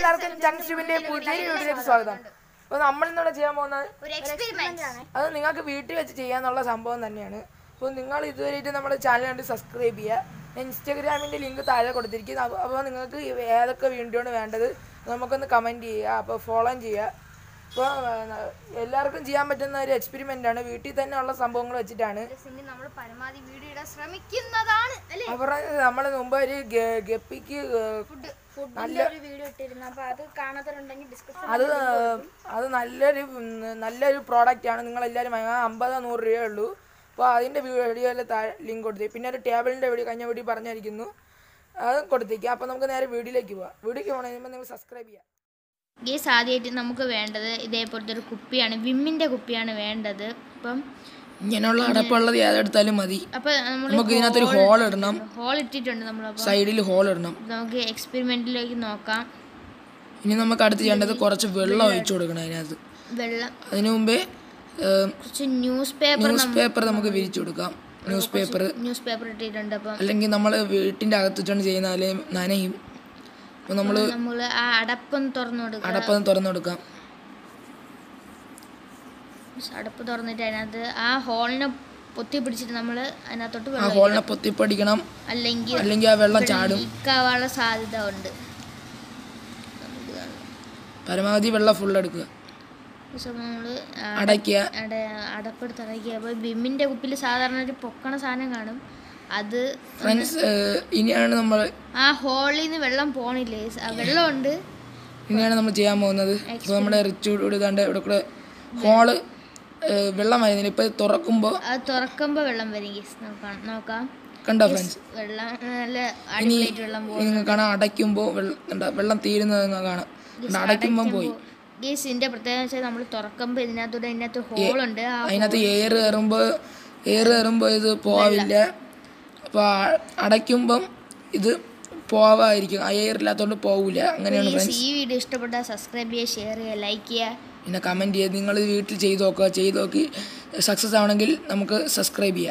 എല്ലാവർക്കും ജംഗ്ഷുവിന്റെ പുതിയൊരു വീഡിയോയിലേക്ക് സ്വാഗതം അപ്പോൾ നമ്മൾ ഇന്നിവിടെ ചെയ്യാൻ പോകുന്നത് ഒരു എക്സ്പെരിമെന്റ് ആണ് അത് നിങ്ങൾക്ക് വീട്ടിൽ വെച്ച് ചെയ്യാന്നുള്ള സംഭവം തന്നെയാണ് അപ്പോൾ നിങ്ങൾ ഇതുവരെയായിട്ട് നമ്മുടെ ചാനൽ കണ്ട് സബ്സ്ക്രൈബ് ചെയ്യുക ഇൻസ്റ്റാഗ്രാമിൻ്റെ ലിങ്ക് താഴെ കൊടുത്തിരിക്കുന്നത് അപ്പോൾ അപ്പോൾ നിങ്ങൾക്ക് ഏതൊക്കെ വീഡിയോ ആണ് വേണ്ടത് നമുക്കൊന്ന് കമൻറ്റ് ചെയ്യുക അപ്പോൾ ഫോളോ ചെയ്യുക അപ്പോൾ എല്ലാവർക്കും ചെയ്യാൻ പറ്റുന്ന ഒരു എക്സ്പെരിമെൻ്റ് ആണ് വീട്ടിൽ തന്നെ ഉള്ള സംഭവങ്ങൾ വെച്ചിട്ടാണ് സിംഗ് നമ്മൾ പരമാവധി വീഡിയോ ഇടാൻ ശ്രമിക്കുന്നതാണ് അല്ലേ അപ്പോൾ നമ്മൾ മുമ്പ് ഒരു ഗ- ഗപ്പിക്ക് ഏഹ്, ഫുഡ് ഫുഡ് ഒരു വീഡിയോ ഇട്ടിരുന്നു അപ്പൊ അത് കാണാത്തവരുണ്ടെങ്കിൽ ഡിസ്കസ് അത് അത് നല്ലൊരു ഉം, നല്ലൊരു പ്രോഡക്റ്റ് ആണ് നിങ്ങൾ എല്ലാവരും അമ്പതോ നൂറ് രൂപയേ ഉള്ളൂ അപ്പോൾ അതിൻ്റെ വീഡിയോയിൽ താഴെ ലിങ്ക് കൊടുത്തേ പിന്നെ ഒരു ടേബിളിൻ്റെ വീഡിയോ കഴിഞ്ഞ വീഡിയോ പറഞ്ഞിരിക്കുന്നു അത് കൊടുത്തേക്കാം അപ്പോൾ നമുക്ക് നേരെ വീഡിയോയിലേക്ക് പോവാം വീഡിയോക്ക് പോകണമെങ്കിൽ നിങ്ങൾ സബ്സ്ക്രൈബ് ചെയ്യുക ഗേസ് ആദ്യമായിട്ട് നമുക്ക് വേണ്ടത് ഇതേപോലത്തെ ഒരു കുപ്പിയാണ് വിമ്മിൻ്റെ കുപ്പിയാണ് വേണ്ടത് അപ്പം ഇങ്ങനെയുള്ള അടപ്പുള്ളത് ഏതെടുത്താലും മതി അപ്പോൾ നമ്മൾ നമുക്ക് ഇതിനകത്തൊരു ഹോൾ ഇടണം ഹോൾ ഇട്ടിട്ടുണ്ട് നമ്മളപ്പോൾ സൈഡിൽ ഹോൾ ഇടണം നമുക്ക് എക്സ്പെരിമെൻറ്റിലേക്ക് നോക്കാം ഇനി നമുക്ക് അടുത്ത് ചെയ്യേണ്ടത് കുറച്ച് വെള്ളം ഒഴിച്ചു കൊടുക്കണം അതിനകത്ത് വെള്ളം അതിനു മുമ്പേ കുറച്ച് ന്യൂസ് പേപ്പർ ന്യൂസ് പേപ്പർ നമുക്ക് വിരിച്ചു കൊടുക്കാം ന്യൂസ് പേപ്പർ ന്യൂസ് പേപ്പർ ഇട്ടിട്ടുണ്ട് അപ്പം അല്ലെങ്കിൽ നമ്മൾ വീട്ടിൻ്റെ അകത്തിട്ടാണ് ചെയ്യുന്നാലേ നനയും അപ്പോൾ നമ്മൾ നമ്മൾ ആ അടപ്പൊന്ന് തുറന്നു കൊടുക്കുക അടപ്പൊന്ന് തുറന്നു കൊടുക്കാം അടപ്പ് തുറന്നിട്ട് അതിനകത്ത് ആ ഹോളിനെ പൊത്തി പിടിച്ചിട്ട് നമ്മൾ അതിനകത്തോട്ട് ആ വെള്ളം ഹോളിനെ പൊത്തിപ്പടിക്കണം അല്ലെങ്കിൽ അല്ലെങ്കിൽ ആ വെള്ളം ചാടും ലീക്കാവാനുള്ള സാധ്യത ഉണ്ട് പരമാവധി വെള്ളം ഫുൾ എടുക്കുക നമ്മൾ അടയ്ക്കുക അട അടപ്പെടുത്ത് അടയ്ക്കുക അപ്പോൾ ബിമ്മിൻ്റെ കുപ്പിൽ സാധാരണ ഒരു പൊക്കണ സാധനം കാണും അത് ഫ്രണ്ട്സ് ഇനിയാണ് നമ്മൾ ആ ഹോളിൽ നിന്ന് വെള്ളം പോണില്ലേ ആ വെള്ളമുണ്ട് ഇനിയാണ് നമ്മൾ ചെയ്യാൻ പോകുന്നത് ഇപ്പോൾ നമ്മുടെ റിച്ച് കൊടുക്കാണ്ട് ഇവിടെ കൂടെ ഹോള് വെള്ളം വരുന്നില്ല ഇപ്പോൾ തുറക്കുമ്പോൾ അത് തുറക്കുമ്പോൾ വെള്ളം വരും ഗീസ് നോക്കാം നോക്കാം കണ്ടോ ഫ്രണ്ട്സ് വെള്ളം നല്ല അടിപൊളിയായിട്ട് വെള്ളം പോകും നിങ്ങൾ കാണാം അടയ്ക്കുമ്പോൾ വെള്ളം കണ്ടോ? വെള്ളം തീരുന്നത് നിങ്ങൾ കാണാം കണ്ടോ? അടയ്ക്കുമ്പം പോയി ഗീസ് ഇതിൻ്റെ പ്രത്യേകത വെച്ചാൽ നമ്മൾ തുറക്കുമ്പോൾ ഇതിനകത്തൂടെ ഇതിനകത്ത് ഹോളുണ്ട് ആ അതിനകത്ത് എയർ കയറുമ്പോൾ എയർ കയറുമ്പോൾ ഇത് പോവില്ല അപ്പോൾ അടയ്ക്കുമ്പം ഇത് പോവായിരിക്കും ആ എയർ ഇല്ലാത്തതുകൊണ്ട് പോവില്ല അങ്ങനെയാണ് ഗീസ് ഫ്രണ്ട്സ് ഈ വീഡിയോ ഇഷ്ടപ്പെട്ടാൽ സബ്സ്ക്രൈബ് ചെയ്യുക ഷെയർ ചെയ്യുക ലൈക്ക് ചെയ്യുക പിന്നെ കമൻറ്റ് ചെയ്യുക നിങ്ങൾ ഇത് വീട്ടിൽ ചെയ്ത് നോക്കുക ചെയ്ത് നോക്കി സക്സസ് ആവണമെങ്കിൽ നമുക്ക് സബ്സ്ക്രൈബ് ചെയ്യാം